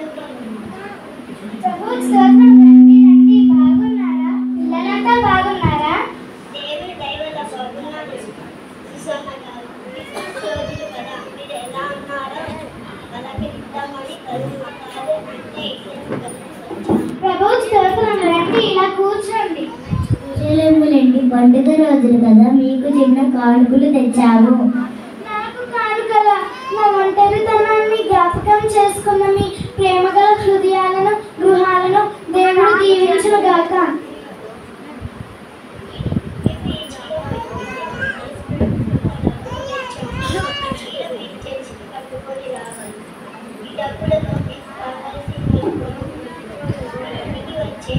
ప్రభు స్తోత్రం రండి రండి బాగున్నారా పిల్లలంతా బాగున్నారా దేవుడి దైవల బాగున్నాడు సుసన్న గారు రోజులు కదా మీరు ఎలా ఉన్నారో అలాగే ఇద్దామని కరువు మతాలు అంటే ప్రభు స్తోత్రం రండి ఇలా కూర్చోండి పూజలేములేండి పండుగ రోజులు కదా మీకు చిన్న కానుకలు తెచ్చాము నాకు కానుకల నా ఒంటరితనాన్ని జ్ఞాపకం చేసుకున్న మీ ప్రేమగల హృదయాలను గృహాలను దేవుడు దీవించును గాక కట్టుకొని రావాలి ఈ డబ్బులతో మీకు కావాల్సింది కొనుక్కొని ఇంటికి వచ్చే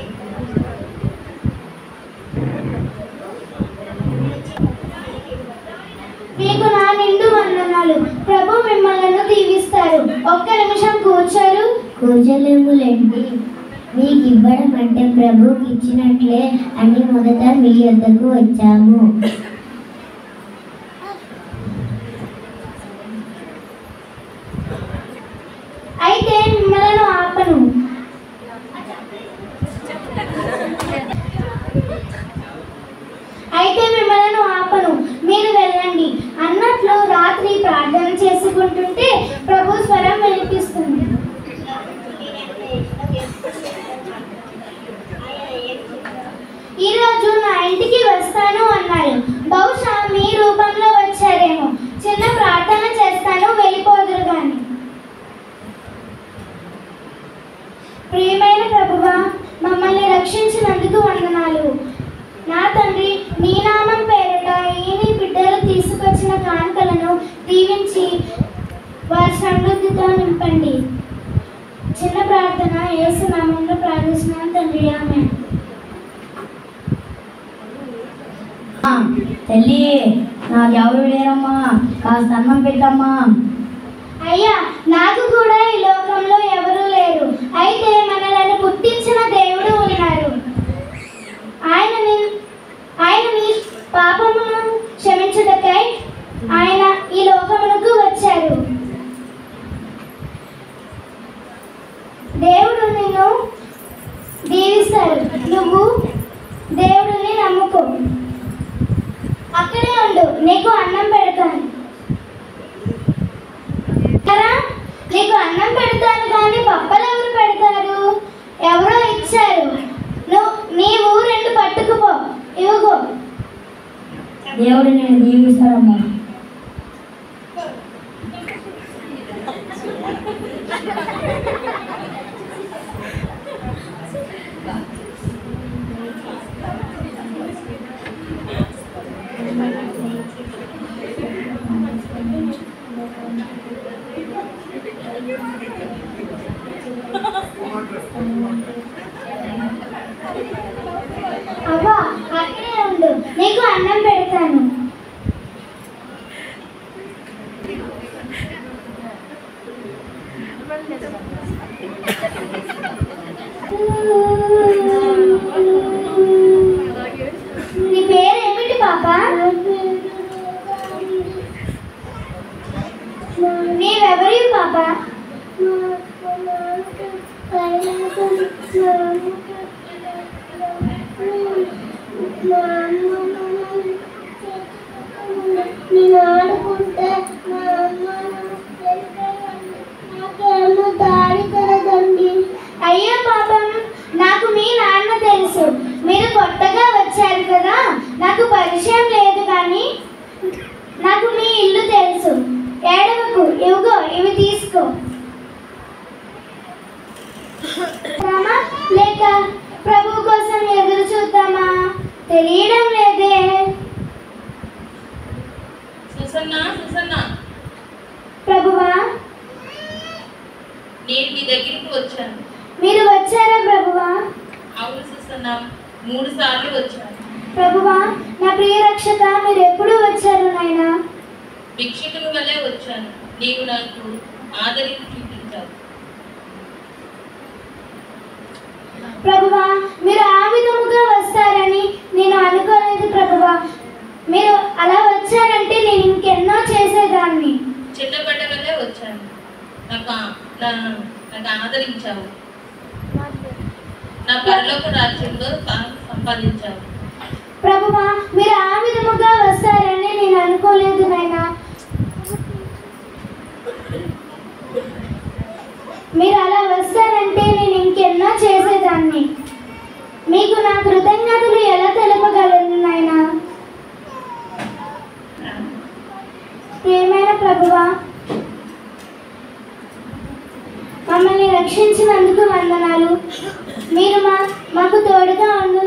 మీకు నా నిండు వందనాలు ప్రభు మిమ్మల్ని దీవిస్తారు ఒక్క నిమిషం కూర్చోరు కూర్చోలేములేండి మీకు ఇవ్వడం అంటే ప్రభువుకి ఇచ్చినట్లే అని మొదట మీ వద్దకు వచ్చాము అయితే మిమ్మల్ని ఆపను అయితే మిమ్మల్ని ఆపను మీరు వెళ్ళండి అన్నట్లు రాత్రి ప్రార్థన చేసుకుంటుంటే ప్రభు స్వరం వినిపిస్తుంది ఈ రోజు నా ఇంటికి వస్తాను అన్నారు బహుశా మీ రూపంలో వచ్చారేమో చిన్న ప్రార్థన చేస్తాను వెళ్ళిపోదురు గాని ప్రియమైన ప్రభువా మమ్మల్ని రక్షించినందుకు వందనాలు నా తండ్రి నీ నామం పేరిట ఈ నీ బిడ్డలు తీసుకొచ్చిన కానుకలను దీవించి వారి సమృద్ధితో నింపండి చిన్న ప్రార్థన యేసు నామంలో ప్రార్థిస్తున్నాను తండ్రి ఆమె తల్లి నాకెవరు లేరమ్మా కాస్త అన్నం పెట్టమ్మా అయ్యా నాకు కూడా ఈ లోకంలో ఎవరూ లేరు అయితే మనలను పుట్టించిన దేవుడు ఉన్నారు ఆయన ని- ఆయన నీ పాపమును క్షమించుటకై ఆయన ఈ లోకమునకు వచ్చారు దేవుడు నిన్ను దీవిస్తారు నువ్వు దేవుడిని నమ్ముకో అక్కడే ఉండు నీకు అన్నం పెడతాను కదా నీకు అన్నం పెడతాను కానీ పప్పలు ఎవరు పెడతారు ఎవరో ఇచ్చారు నువ్వు నీవు రెండు పట్టుకుపో ఇవ్వగో దేవుడు నేను దీవిస్తాడమ్మా అవ్వా అక్కడే ఉండు నీకు అన్నం పెడతాను నీ పేరు ఏమిటి పాప నీవెవరి పాప నేను ఆడుకుంటే మా అమ్మ నాకేమో దారి కలదండి అయ్యో పాపం నాకు మీ నాన్న తెలుసు మీరు కొత్తగా వచ్చారు కదా నాకు పరిచయం లేదు కానీ నాకు మీ ఇల్లు తెలుసు ఏడవకు ఇవిగో ఇవి తీసుకో రామా లేక ప్రభు కోసం ఎదురు చూద్దామా తెలియడం లేదే సుసన్న సుసన్న ప్రభువా నేను నీ దగ్గరికి వచ్చాను మీరు వచ్చారా ప్రభువా అవును సుసన్న మూడు సార్లు వచ్చాను ప్రభువా నా ప్రియ రక్షక మీరు ఎప్పుడు వచ్చారు నాయనా భిక్షకుని వల్లే వచ్చాను నీవు నాకు ఆదరించి చూపించావు ప్రభువా మీరు ఆ విధముగా వస్తారని నేను అనుకోలేదు ప్రభువా మీరు అలా వచ్చారంటే నేను ఇంకెన్నో చేసేదాన్ని చిన్న బట్టలనే వచ్చాను నాకు ఆ- నా నాకు ఆదరించావు నా పరలోక రాజ్యంలో స్థానం సంపాదించావు ప్రభువా మీరు ఆ విధముగా వస్తారని నేను అనుకోలేదు నాయనా మీరు అలా వస్తారంటే నేను ఇంకెన్నో చేసేదాన్ని మీకు నా కృతజ్ఞతలు ఎలా తెలపగలను నాయనా ప్రియమైన ప్రభువా మమ్మల్ని రక్షించినందుకు వందనాలు మీరు మా మాకు తోడుగా ఉండు